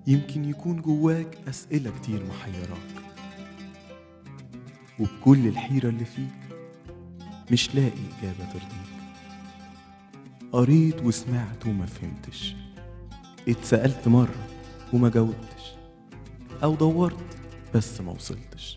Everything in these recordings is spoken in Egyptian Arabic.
يمكن يكون جواك أسئلة كتير محيراك وبكل الحيرة اللي فيك مش لاقي إجابة ترضيك قريت وسمعت وما فهمتش اتسألت مرة وما جاوبتش أو دورت بس ما وصلتش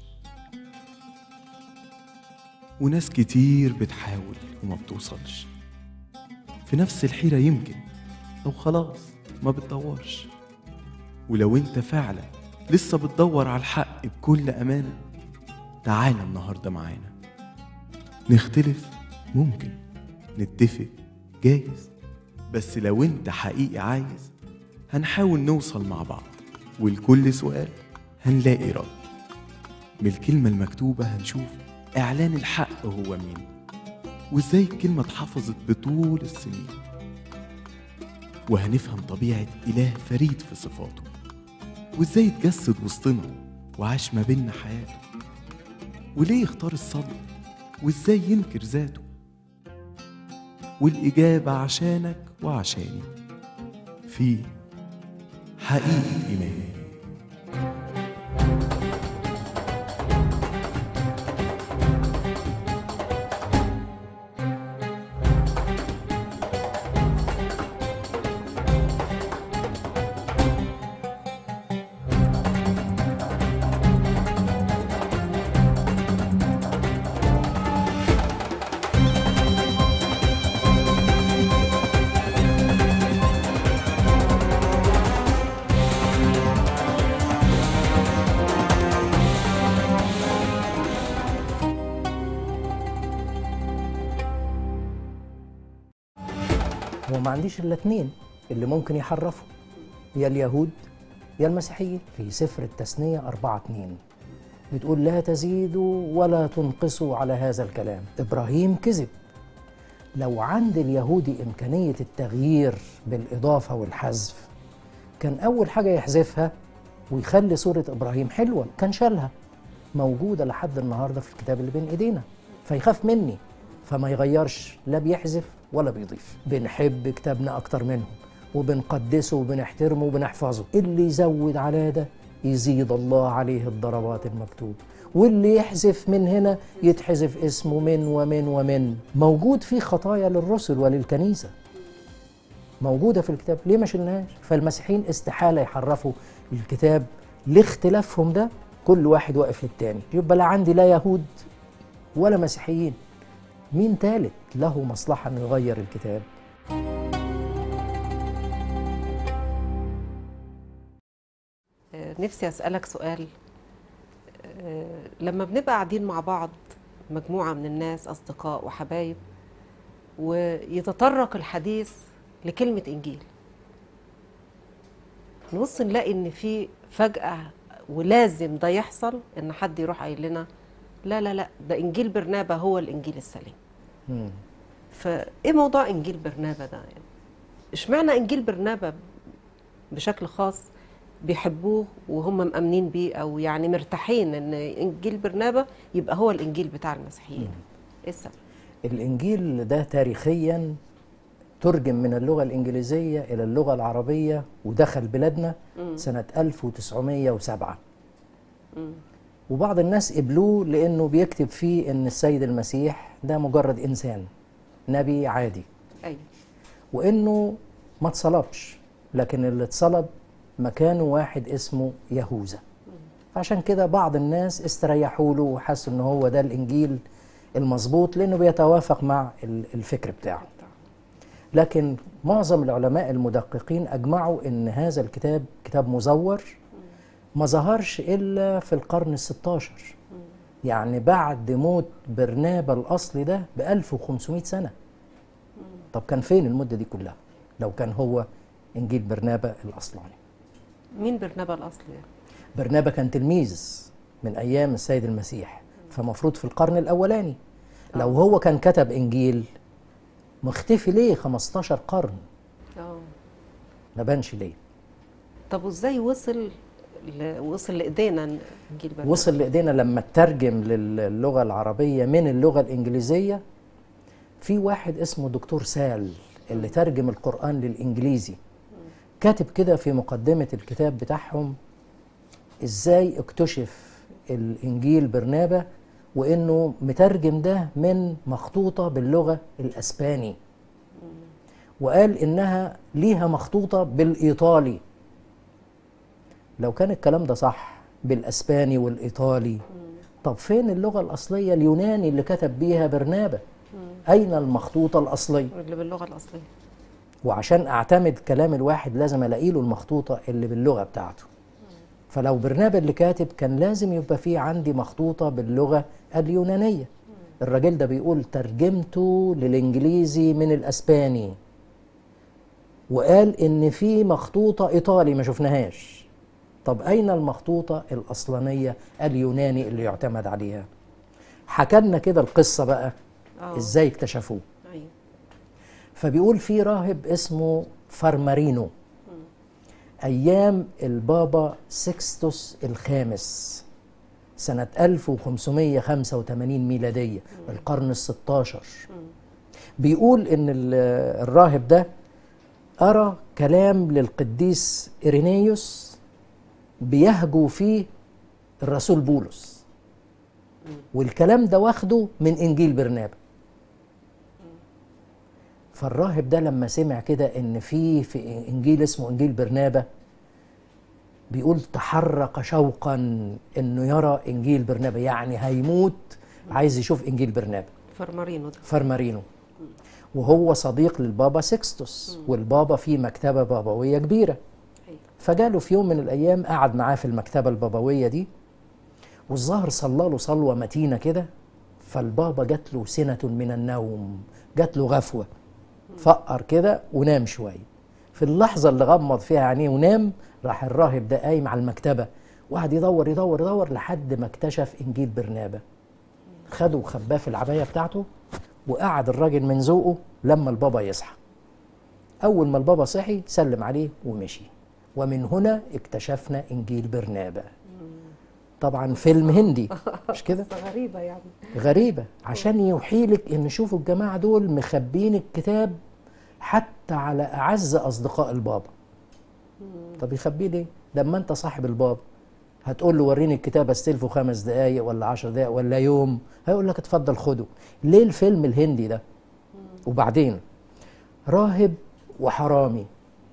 وناس كتير بتحاول وما بتوصلش في نفس الحيرة يمكن أو خلاص ما بتدورش ولو انت فعلا لسه بتدور على الحق بكل أمانة تعالى النهاردة معانا نختلف ممكن نتفق جايز بس لو انت حقيقي عايز هنحاول نوصل مع بعض ولكل سؤال هنلاقي رد من الكلمة المكتوبة هنشوف إعلان الحق هو مين وإزاي الكلمة اتحفظت بطول السنين وهنفهم طبيعة إله فريد في صفاته وإزاي اتجسد وسطنا وعاش ما بينا حياته وليه اختار الصبر وإزاي ينكر ذاته والإجابة عشانك وعشاني في حقيقة إيمان هو ما عنديش الا اتنين اللي ممكن يحرفوا يا اليهود يا المسيحيين في سفر التثنية أربعة اتنين بتقول لا تزيدوا ولا تنقصوا على هذا الكلام إبراهيم كذب لو عند اليهودي إمكانية التغيير بالإضافة والحذف كان أول حاجة يحذفها ويخلي صورة إبراهيم حلوة كان شالها موجودة لحد النهاردة في الكتاب اللي بين إيدينا فيخاف مني فما يغيرش لا بيحذف ولا بيضيف بنحب كتابنا أكتر منهم وبنقدسه وبنحترمه وبنحفظه اللي يزود على ده يزيد الله عليه الضربات المكتوب واللي يحذف من هنا يتحذف اسمه من ومن ومن موجود في خطايا للرسل وللكنيسة موجودة في الكتاب ليه ما شلناهاش فالمسيحيين استحالة يحرفوا الكتاب لاختلافهم ده كل واحد واقف للتاني يبقى لا عندي لا يهود ولا مسيحيين مين تالت له مصلحة انه يغير الكتاب آه، نفسي أسألك سؤال آه، لما بنبقى قاعدين مع بعض مجموعة من الناس أصدقاء وحبايب ويتطرق الحديث لكلمة إنجيل نبص نلاقي إن في فجأة ولازم ده يحصل إن حد يروح قايل لنا لا لا لا ده إنجيل برنابا هو الإنجيل السليم مم. فإيه موضوع إنجيل برنابا ده يعني اشمعنى إنجيل برنابا بشكل خاص بيحبوه وهم مأمنين بيه أو يعني مرتاحين إن إنجيل برنابا يبقى هو الإنجيل بتاع المسيحيين إيه السبب؟ الإنجيل ده تاريخيا ترجم من اللغة الإنجليزية إلى اللغة العربية ودخل بلادنا سنة 1907 وبعض الناس قبلوه لأنه بيكتب فيه إن السيد المسيح ده مجرد إنسان نبي عادي أيوه وإنه ما اتصلبش لكن اللي اتصلب مكانه واحد اسمه يهوذا فعشان كده بعض الناس استريحوا له وحسوا إن هو ده الإنجيل المظبوط لأنه بيتوافق مع ال- الفكر بتاعه لكن معظم العلماء المدققين أجمعوا أن هذا الكتاب كتاب مزور ما ظهرش إلا في القرن الستاشر يعني بعد موت برنابا الأصلي ده ب 1500 سنة طب كان فين المدة دي كلها لو كان هو إنجيل برنابا الأصلاني مين برنابا الأصلي؟ برنابا كان تلميذ من أيام السيد المسيح فمفروض في القرن الأولاني لو هو كان كتب إنجيل مختفي ليه 15 قرن اه ما بانش ليه طب وإزاي وصل ل... وصل لإيدينا إنجيل برنابا؟ وصل لإيدينا لما اترجم للغة العربية من اللغة الإنجليزية في واحد اسمه دكتور سال اللي ترجم القرآن للإنجليزي كاتب كده في مقدمة الكتاب بتاعهم ازاي اكتشف الانجيل برنابا وانه مترجم ده من مخطوطة باللغة الاسباني وقال انها ليها مخطوطة بالايطالي لو كان الكلام ده صح بالاسباني والايطالي طب فين اللغة الاصلية اليوناني اللي كتب بيها برنابا اين المخطوطة الاصلية اللي باللغه الاصليه وعشان اعتمد كلام الواحد لازم الاقي له المخطوطه اللي باللغه بتاعته فلو برنابا اللي كاتب كان لازم يبقى فيه عندي مخطوطه باللغه اليونانيه الراجل ده بيقول ترجمته للانجليزي من الاسباني وقال ان في مخطوطه ايطالي ما شفناهاش طب اين المخطوطه الاصلانيه اليوناني اللي يعتمد عليها حكى لنا كده القصه بقى اه ازاي اكتشفوه ايوه فبيقول في راهب اسمه فرمارينو أيام البابا سكستوس الخامس سنة 1585 ميلادية القرن الستاشر بيقول إن ال- الراهب ده أرى كلام للقديس إيرينيوس بيهجو فيه الرسول بولس والكلام ده واخده من إنجيل برنابا فالراهب ده لما سمع كده ان في في انجيل اسمه انجيل برنابا بيقول تحرك شوقا انه يرى انجيل برنابا يعني هيموت عايز يشوف انجيل برنابا فرمارينو ده فرمارينو وهو صديق للبابا سيكستوس والبابا فيه مكتبه بابويه كبيره أيوة. فجاله في يوم من الايام قعد معاه في المكتبه البابويه دي والظاهر صلى له صلوه متينه كده فالبابا جات له سنه من النوم جات له غفوه فقر كده ونام شويه في اللحظه اللي غمض فيها عينيه ونام راح الراهب ده قايم على المكتبه وقعد يدور يدور يدور لحد ما اكتشف انجيل برنابا خده وخباه في العبايه بتاعته وقعد الراجل من ذوقه لما البابا يصحى اول ما البابا صحي سلم عليه ومشي ومن هنا اكتشفنا انجيل برنابا طبعا فيلم هندي مش كده قصة غريبه يعني غريبة عشان يوحي لك ان شوفوا الجماعة دول مخبين الكتاب حتى على اعز اصدقاء البابا طب يخبيه ليه لما انت صاحب البابا هتقول له وريني الكتاب استلفه خمس دقايق ولا عشر دقايق ولا يوم هيقول لك اتفضل خده ليه الفيلم الهندي ده وبعدين راهب وحرامي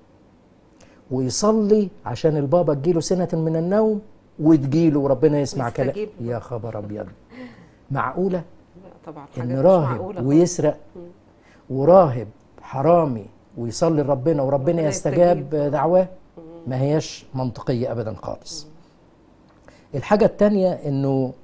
ويصلي عشان البابا تجيله سنة من النوم وتجيله وربنا يسمع كلام ويستجيب. يا خبر ابيض معقولة لا طبعا ان حاجات مش راهب معقولة خالص. ويسرق وراهب حرامي ويصلي ربنا وربنا ربنا يستجاب يستجيب. دعواه ما هياش منطقية ابدا خالص الحاجة التانية انه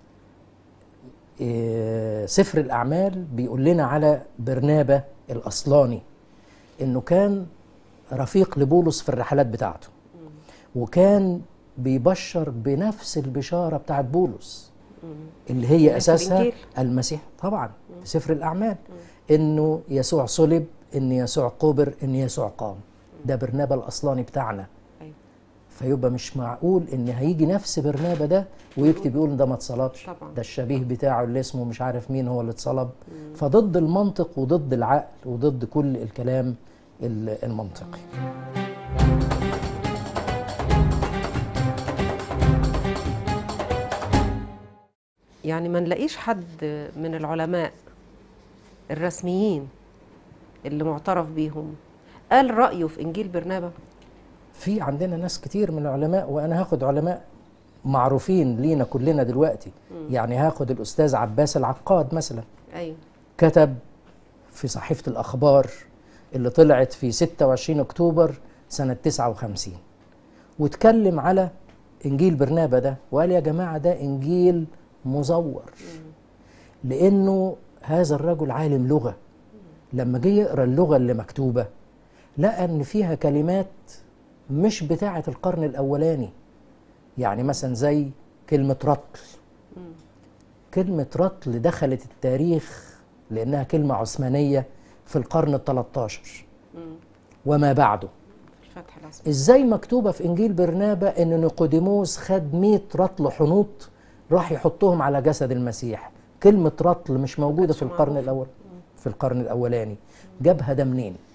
إيه، سفر الاعمال بيقول لنا على برنابا الاصلاني انه كان رفيق لبولس في الرحلات بتاعته وكان بيبشر بنفس البشارة بتاعت بولس اللي هي في اساسها الإنجيل. المسيح طبعا في سفر الاعمال انه يسوع صلب ان يسوع قبر ان يسوع قام ده برنابا الاصلاني بتاعنا أيوة. فيبقى مش معقول ان هيجي نفس برنابا ده ويكتب يقول ده ما اتصلبش طبعا. ده الشبيه بتاعه اللي اسمه مش عارف مين هو اللي اتصلب فضد المنطق وضد العقل وضد كل الكلام ال- المنطقي يعني ما نلاقيش حد من العلماء الرسميين اللي معترف بيهم قال رأيه في إنجيل برنابا في عندنا ناس كتير من العلماء وانا هاخد علماء معروفين لينا كلنا دلوقتي يعني هاخد الاستاذ عباس العقاد مثلا أيوه كتب في صحيفة الأخبار اللي طلعت في 26 أكتوبر سنة 59 واتكلم على إنجيل برنابا ده وقال يا جماعة ده إنجيل مزور لأنه هذا الرجل عالم لغة لما جه يقرأ اللغة اللي مكتوبة لقى إن فيها كلمات مش بتاعة القرن الأولاني يعني مثلا زي كلمة رطل كلمة رطل دخلت التاريخ لأنها كلمة عثمانية في القرن ال 13 وما بعده في الفتح الأسود ازاي مكتوبة في إنجيل برنابا إن نيقوديموس خد 100 رطل حنوط راح يحطهم على جسد المسيح كلمة رطل مش موجودة في القرن معروفة. الأول في القرن الأولاني جابها ده منين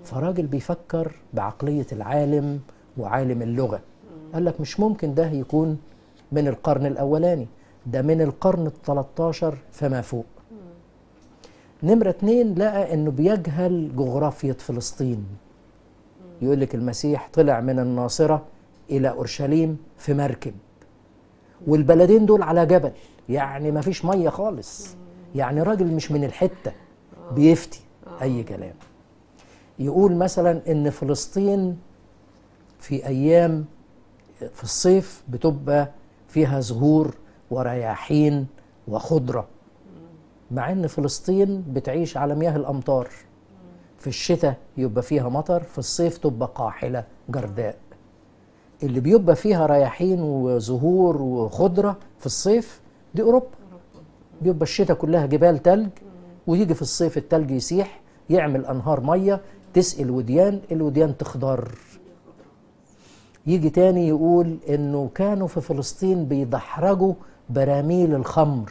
فراجل بيفكر بعقلية العالم وعالم اللغة قال لك مش ممكن ده يكون من القرن الأولاني ده من القرن الثلاثاشر فما فوق نمرة اتنين لقى انه بيجهل جغرافية فلسطين يقول لك المسيح طلع من الناصرة إلى أورشليم في مركب والبلدين دول على جبل يعني ما فيش مية خالص يعني راجل مش من الحتة بيفتي أي كلام يقول مثلا إن فلسطين في أيام في الصيف بتبقى فيها زهور ورياحين وخضرة مع إن فلسطين بتعيش على مياه الأمطار في الشتاء يبقى فيها مطر في الصيف تبقى قاحلة جرداء اللي بيبقى فيها رياحين وزهور وخضرة في الصيف دي أوروبا بيبقى الشتاء كلها جبال تلج ويجي في الصيف التلج يسيح يعمل أنهار مية تسقي الوديان الوديان تخضر يجي تاني يقول إنه كانوا في فلسطين بيدحرجوا براميل الخمر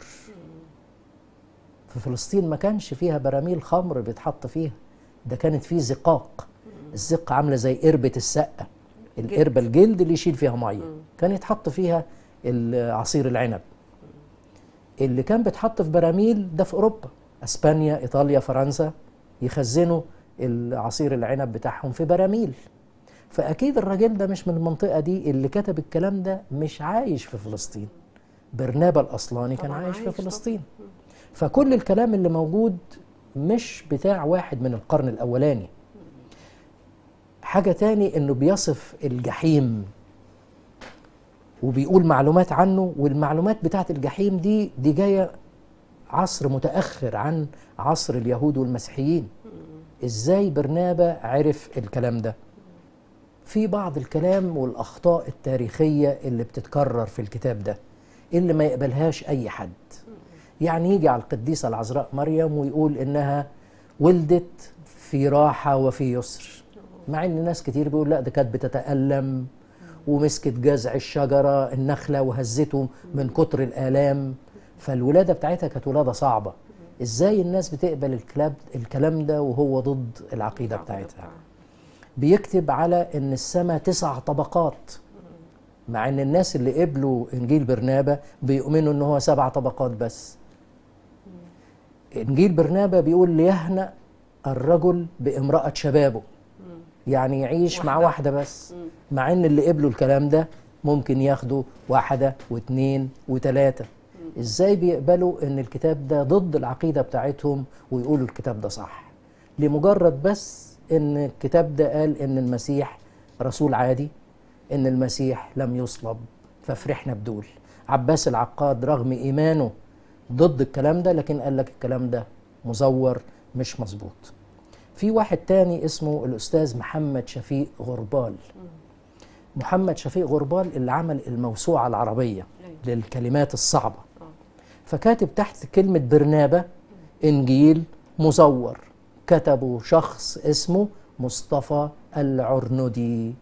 في فلسطين ما كانش فيها براميل خمر بيتحط فيها ده كانت فيه زقاق الزقة عاملة زي قربة السقة القربة الجلد اللي يشيل فيها مية كان يتحط فيها عصير العنب اللي كان بيتحط في براميل ده في أوروبا أسبانيا إيطاليا فرنسا يخزنوا العصير العنب بتاعهم في براميل فأكيد الراجل ده مش من المنطقة دي اللي كتب الكلام ده مش عايش في فلسطين برنابا الأصلاني كان طبعاً عايش في عايش طبعاً. فلسطين فكل الكلام اللي موجود مش بتاع واحد من القرن الأولاني حاجة تاني إنه بيصف الجحيم وبيقول معلومات عنه والمعلومات بتاعت الجحيم دي دي جاية عصر متأخر عن عصر اليهود والمسيحيين إزاي برنابا عرف الكلام ده في بعض الكلام والأخطاء التاريخية اللي بتتكرر في الكتاب ده اللي ما يقبلهاش أي حد يعني يجي على القديسة العذراء مريم ويقول إنها ولدت في راحة وفي يسر مع إن ناس كتير بيقول لا ده كانت بتتألم ومسكت جذع الشجرة النخلة وهزته من كتر الآلام فالولادة بتاعتها كانت ولادة صعبة إزاي الناس بتقبل الكلام, الكلام ده وهو ضد العقيدة بتاعتها بيكتب على ان السماء تسع طبقات مع ان الناس اللي قبلوا انجيل برنابا بيؤمنوا ان هو سبع طبقات بس انجيل برنابا بيقول ليهنأ الرجل بامرأة شبابه يعني يعيش مع واحدة. واحدة بس مع ان اللي قبلوا الكلام ده ممكن ياخدوا واحدة واثنين وثلاثة ازاي بيقبلوا ان الكتاب ده ضد العقيدة بتاعتهم ويقولوا الكتاب ده صح لمجرد بس ان الكتاب ده قال ان المسيح رسول عادي ان المسيح لم يصلب ففرحنا بدول عباس العقاد رغم ايمانه ضد الكلام ده لكن قال لك الكلام ده مزور مش مظبوط في واحد تاني اسمه الاستاذ محمد شفيق غربال محمد شفيق غربال اللي عمل الموسوعة العربية أيوة. للكلمات الصعبة آه. فكاتب تحت كلمة برنابة إنجيل مزور كتبه شخص اسمه مصطفى العرندي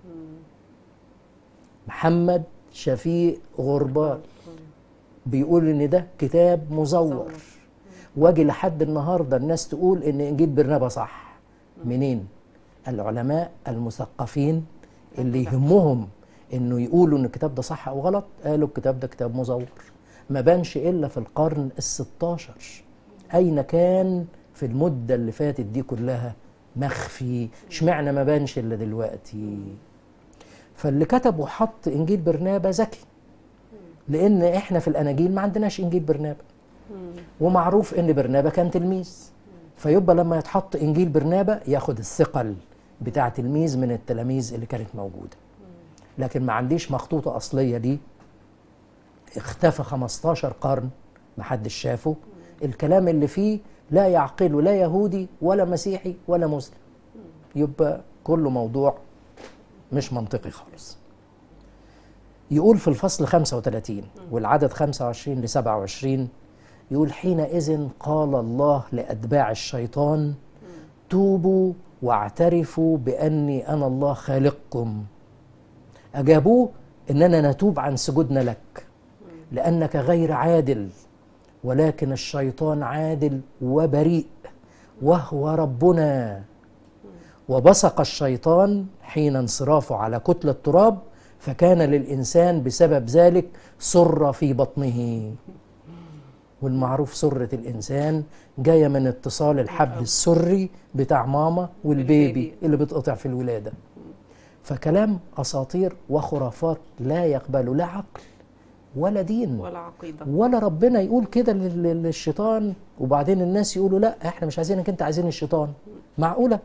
محمد شفيق غربال بيقول ان ده كتاب مزور مزور. واجي لحد النهارده الناس تقول ان انجيل برنابا صح منين العلماء المثقفين اللي يهمهم انه يقولوا ان الكتاب ده صح او غلط قالوا الكتاب ده كتاب مزور ما بانش الا في القرن الستاشر اين كان في المده اللي فاتت دي كلها مخفي اشمعنى ما بانش الا دلوقتي فاللي كتب وحط انجيل برنابا ذكي لان احنا في الاناجيل ما عندناش انجيل برنابا ومعروف ان برنابا كان تلميذ فيبقى لما يتحط انجيل برنابا ياخد الثقل بتاع تلميذ من التلاميذ اللي كانت موجوده لكن ما عنديش مخطوطه اصليه دي اختفى 15 قرن ما حدش شافه الكلام اللي فيه لا يعقله لا يهودي ولا مسيحي ولا مسلم يبقى كله موضوع مش منطقي خالص يقول في الفصل 35 والعدد 25 ل 27 يقول حينئذ قال الله لأتباع الشيطان توبوا واعترفوا بأني أنا الله خالقكم أجابوه إننا نتوب عن سجودنا لك لأنك غير عادل ولكن الشيطان عادل وبريء وهو ربنا وبصق الشيطان حين انصرافه على كتلة تراب فكان للإنسان بسبب ذلك سرة في بطنه والمعروف سرة الإنسان جاية من اتصال الحبل السري بتاع ماما والبيبي بالبيبي. اللي بتقطع في الولادة فكلام أساطير وخرافات لا يقبل لا عقل ولا دين ولا عقيده ولا ربنا يقول كده لل- لل- للشيطان وبعدين الناس يقولوا لا احنا مش عايزينك انت عايزين الشيطان معقولة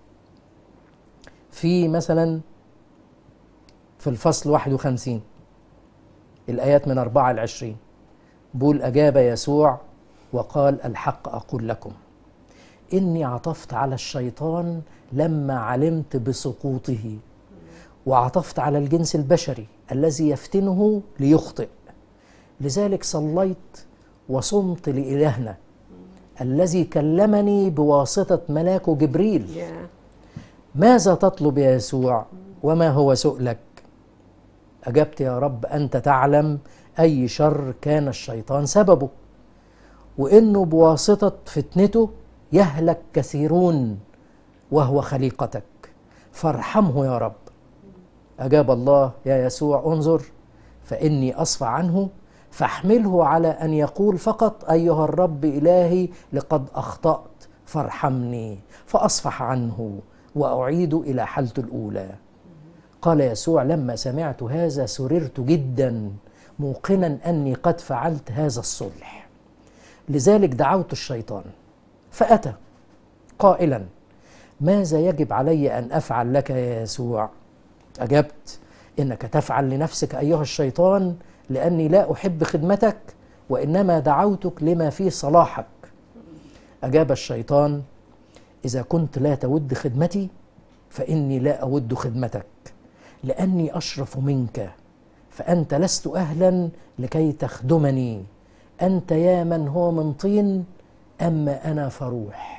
في مثلا في الفصل 51 الآيات من 4 ل 20 بول أجاب يسوع وقال الحق أقول لكم إني عطفت على الشيطان لما علمت بسقوطه وعطفت على الجنس البشري الذي يفتنه ليخطئ لذلك صليت وصمت لإلهنا الذي كلمني بواسطة ملاكه جبريل يا ماذا تطلب يا يسوع وما هو سؤلك أجبت يا رب أنت تعلم أي شر كان الشيطان سببه وإنه بواسطة فتنته يهلك كثيرون وهو خليقتك فارحمه يا رب أجاب الله يا يسوع انظر فإني أصفى عنه فاحمله على أن يقول فقط أيها الرب إلهي لقد أخطأت فارحمني فأصفح عنه وأعيد إلى حالته الأولى قال يسوع لما سمعت هذا سررت جدا موقنا أني قد فعلت هذا الصلح لذلك دعوت الشيطان فأتى قائلا ماذا يجب علي أن أفعل لك يا يسوع أجبت إنك تفعل لنفسك أيها الشيطان لأني لا أحب خدمتك وإنما دعوتك لما فيه صلاحك أجاب الشيطان إذا كنت لا تود خدمتي فإني لا أود خدمتك لأني أشرف منك فأنت لست أهلا لكي تخدمني أنت يا من هو من طين أما أنا فروح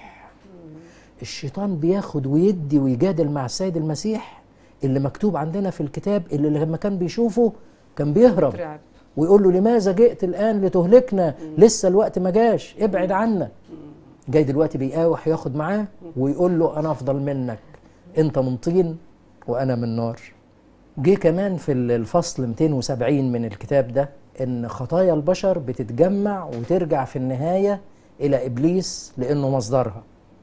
الشيطان بياخد ويدي ويجادل مع السيد المسيح اللي مكتوب عندنا في الكتاب اللي لما كان بيشوفه كان بيهرب ترعب ويقول له لماذا جئت الآن لتهلكنا لسه الوقت ما جاش ابعد عنا جاي دلوقتي بيقاوح ياخد معاه ويقول له أنا أفضل منك أنت من طين وأنا من نار جه كمان في الفصل 270 من الكتاب ده إن خطايا البشر بتتجمع وترجع في النهاية إلى إبليس لأنه مصدرها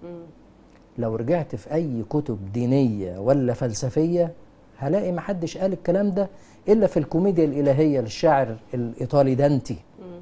لو رجعت في أي كتب دينية ولا فلسفية هلاقي محدش قال الكلام ده إلا في الكوميديا الإلهية للشاعر الإيطالي دانتي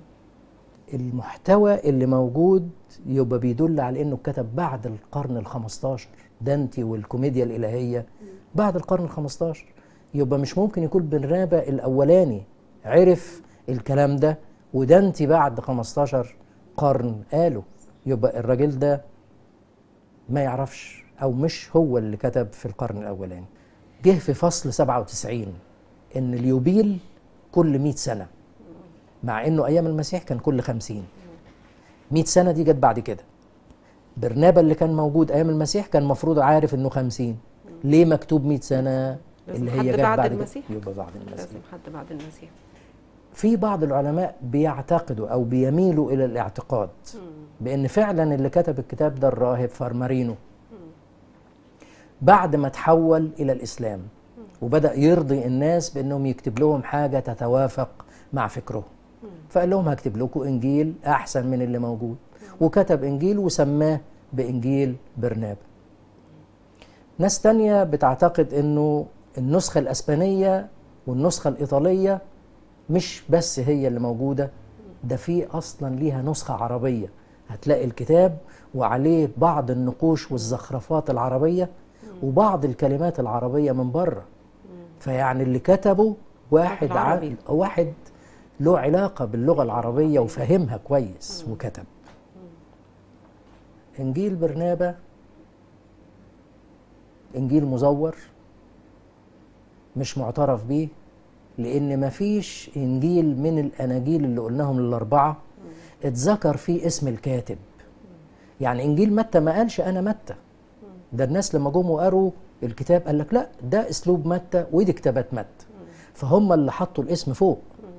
المحتوى اللي موجود يبقى بيدل على انه اتكتب بعد القرن ال 15 دانتي والكوميديا الالهيه بعد القرن ال 15 يبقى مش ممكن يكون برنابا الاولاني عرف الكلام ده ودانتي بعد 15 قرن قاله يبقى الراجل ده ما يعرفش او مش هو اللي كتب في القرن الاولاني جه في فصل 97 ان اليوبيل كل 100 سنه مع انه ايام المسيح كان كل 50 100 سنه دي جت بعد كده برنابا اللي كان موجود ايام المسيح كان المفروض عارف انه 50 ليه مكتوب 100 سنه لازم اللي حد هي جت بعد بعد كده المسيح. يبقى بعد المسيح لازم حد بعد المسيح في بعض العلماء بيعتقدوا او بيميلوا الى الاعتقاد بان فعلا اللي كتب الكتاب ده الراهب فارمارينو بعد ما تحول الى الاسلام وبدا يرضي الناس بانهم يكتب لهم حاجه تتوافق مع فكرهم فقال لهم هكتب لكم انجيل احسن من اللي موجود وكتب انجيل وسماه بانجيل برنابا ناس تانية بتعتقد انه النسخة الاسبانية والنسخة الايطالية مش بس هي اللي موجودة ده في اصلا ليها نسخة عربية هتلاقي الكتاب وعليه بعض النقوش والزخرفات العربية وبعض الكلمات العربية من بره فيعني اللي كتبه واحد ع... بالعربي. واحد له علاقة باللغة العربية وفهمها كويس وكتب إنجيل برنابا إنجيل مزور مش معترف بيه لأن مفيش إنجيل من الأناجيل اللي قلناهم الأربعة اتذكر فيه اسم الكاتب يعني إنجيل متى ما قالش أنا متى ده الناس لما جم وقروا الكتاب قال لك لا ده أسلوب متى ودي كتابات متى فهم اللي حطوا الاسم فوق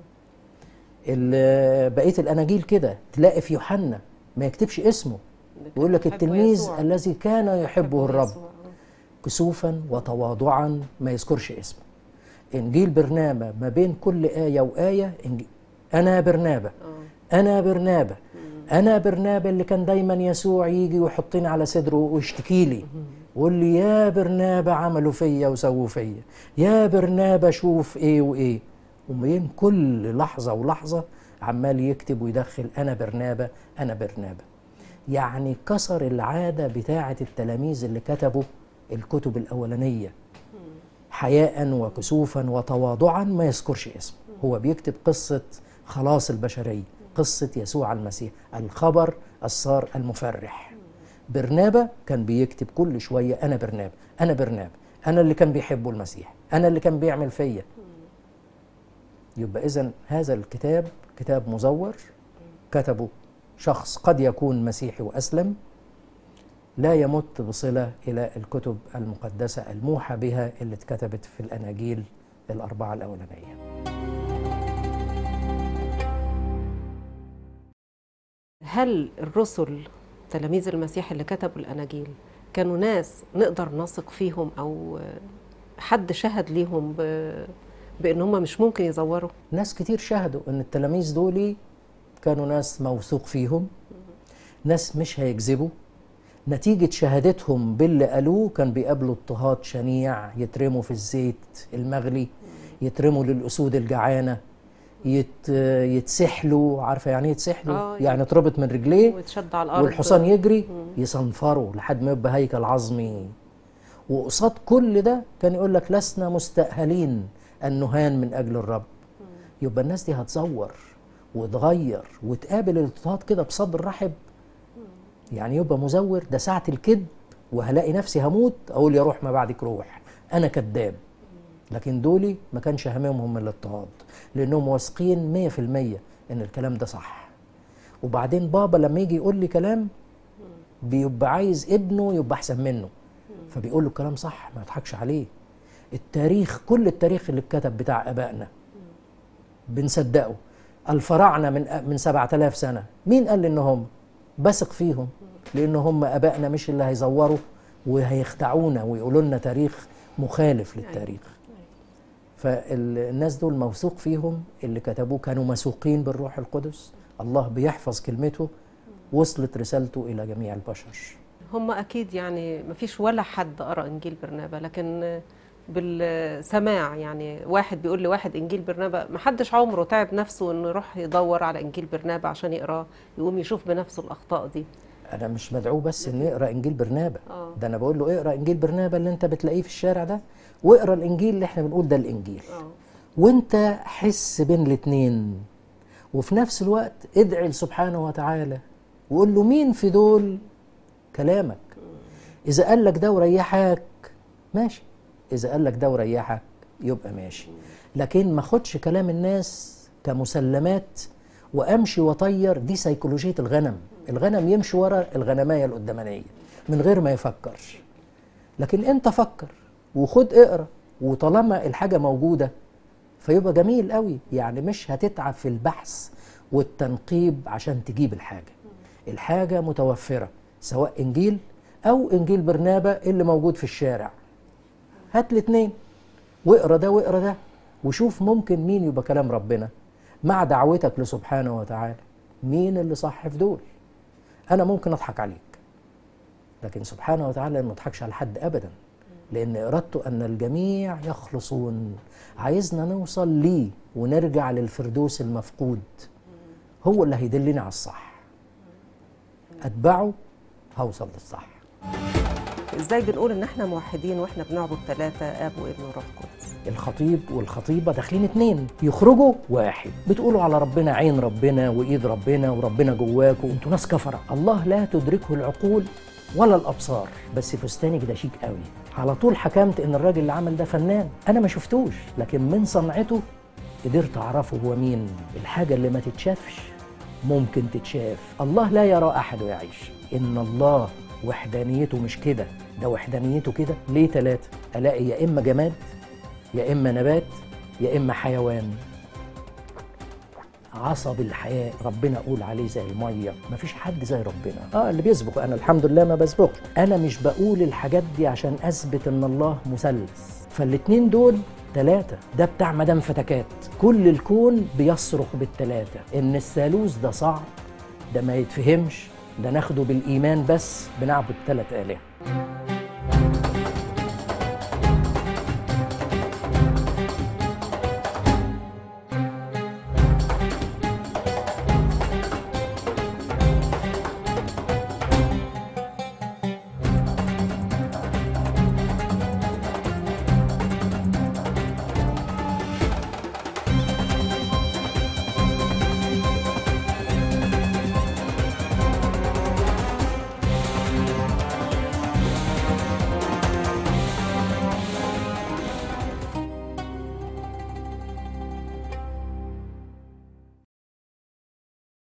ال- بقيه الاناجيل كده تلاقي في يوحنا ما يكتبش اسمه يقول لك يحب التلميذ يسوع. الذي كان يحبه الرب يسوع. كسوفا وتواضعا ما يذكرش اسمه انجيل برنابا ما بين كل ايه وايه إنجيل انا برنابا انا برنابا انا برنابا اللي كان دايما يسوع يجي ويحطني على صدره ويشتكي لي ويقول لي يا برنابا عملوا فيا وسووا فيا يا برنابا شوف ايه وايه وبين كل لحظه ولحظه عمال يكتب ويدخل انا برنابا انا برنابا يعني كسر العاده بتاعه التلاميذ اللي كتبوا الكتب الاولانيه حياء وكسوفا وتواضعا ما يذكرش اسمه هو بيكتب قصة خلاص البشرية قصة يسوع المسيح الخبر السار المفرح برنابا كان بيكتب كل شوية أنا برنابا أنا برنابا أنا اللي كان بيحبه المسيح أنا اللي كان بيعمل فيا يبقى إذن هذا الكتاب كتاب مزور كتبه شخص قد يكون مسيحي وأسلم لا يمت بصلة إلى الكتب المقدسة الموحى بها اللي اتكتبت في الأناجيل الأربعة الأولانية هل الرسل تلاميذ المسيح اللي كتبوا الاناجيل كانوا ناس نقدر نثق فيهم او حد شهد ليهم ب... بان هم مش ممكن يزوروا ناس كتير شهدوا أن التلاميذ دول كانوا ناس موثوق فيهم ناس مش هيكذبوا نتيجة شهادتهم باللي قالوه كان بيقابلوا اضطهاد شنيع يترموا في الزيت المغلي يترموا للأسود الجعانة يت يتسحلوا عارفة يعني ايه يتسحلوا؟ آه، يعني اتربط من رجليه ويتشد على الارض والحصان يجري يصنفروا لحد ما يبقى هيكل عظمي وقصاد كل ده كان يقول لك لسنا مستأهلين أن نهان من أجل الرب يبقى الناس دي هتزور وتغير وتقابل الاضطهاد كده بصبر رحب يعني يبقى مزور ده ساعة الكذب وهلاقي نفسي هموت أقول يا روح ما بعدك روح أنا كذاب لكن دولي ما كانش هممهم من الاضطهاد لأنهم واثقين مية في المية إن الكلام ده صح وبعدين بابا لما يجي يقول لي كلام بيبقى عايز ابنه يبقى أحسن منه فبيقول له الكلام صح ما يضحكش عليه التاريخ كل التاريخ اللي اتكتب بتاع ابائنا بنصدقه الفراعنه من من 7000 سنه مين قال ان هم بثق فيهم لان هم ابائنا مش اللي هيزوروا وهيخدعونا ويقولوا لنا تاريخ مخالف للتاريخ فالناس دول موثوق فيهم اللي كتبوه كانوا مسوقين بالروح القدس الله بيحفظ كلمته وصلت رسالته الى جميع البشر هم اكيد يعني ما فيش ولا حد قرا انجيل برنابا لكن بالسماع يعني واحد بيقول لواحد انجيل برنابا ما حدش عمره تعب نفسه انه يروح يدور على انجيل برنابا عشان يقراه يقوم يشوف بنفسه الاخطاء دي انا مش مدعو بس انه يقرا انجيل برنابا آه. ده انا بقول له اقرا انجيل برنابا اللي انت بتلاقيه في الشارع ده واقرا الانجيل اللي احنا بنقول ده الانجيل اه وانت حس بين الاتنين وفي نفس الوقت ادعي سبحانه وتعالى وقول له مين في دول كلامك اذا قال لك ده وريحك ماشي اذا قال لك ده وريحك يبقى ماشي لكن ما خدش كلام الناس كمسلمات وامشي واطير دي سيكولوجيه الغنم الغنم يمشي ورا الغنمايه القدامانيه من غير ما يفكر لكن انت فكر وخد اقرا وطالما الحاجه موجوده فيبقى جميل قوي يعني مش هتتعب في البحث والتنقيب عشان تجيب الحاجه الحاجه متوفره سواء انجيل او انجيل برنابا اللي موجود في الشارع هات الاثنين واقرا ده واقرا ده وشوف ممكن مين يبقى كلام ربنا مع دعوتك لسبحانه وتعالى مين اللي صح في دول انا ممكن اضحك عليك لكن سبحانه وتعالى ما يضحكش على حد ابدا لان ارادته ان الجميع يخلصون عايزنا نوصل ليه ونرجع للفردوس المفقود هو اللي هيدلني على الصح اتبعه هوصل للصح ازاي بنقول ان احنا موحدين واحنا بنعبد ثلاثه اب وابن وروح القدس الخطيب والخطيبة داخلين اتنين يخرجوا واحد بتقولوا على ربنا عين ربنا وإيد ربنا وربنا جواكوا انتوا ناس كفرة الله لا تدركه العقول ولا الأبصار بس فستانك ده شيك قوي على طول حكمت إن الراجل اللي عمل ده فنان أنا ما شفتوش لكن من صنعته قدرت أعرفه هو مين الحاجة اللي ما تتشافش ممكن تتشاف الله لا يرى أحد ويعيش إن الله وحدانيته مش كده ده وحدانيته كده ليه ثلاثة ألاقي يا إما جماد يا إما نبات يا إما حيوان عصب الحياه ربنا قول عليه زي الميه مفيش حد زي ربنا اه اللي بيسبق انا الحمد لله ما بسبقش انا مش بقول الحاجات دي عشان اثبت ان الله مثلث فالاتنين دول ثلاثة ده بتاع مدام فتكات كل الكون بيصرخ بالثلاثة إن الثالوث ده صعب ده ما يتفهمش ده ناخده بالإيمان بس بنعبد ثلاث آلهة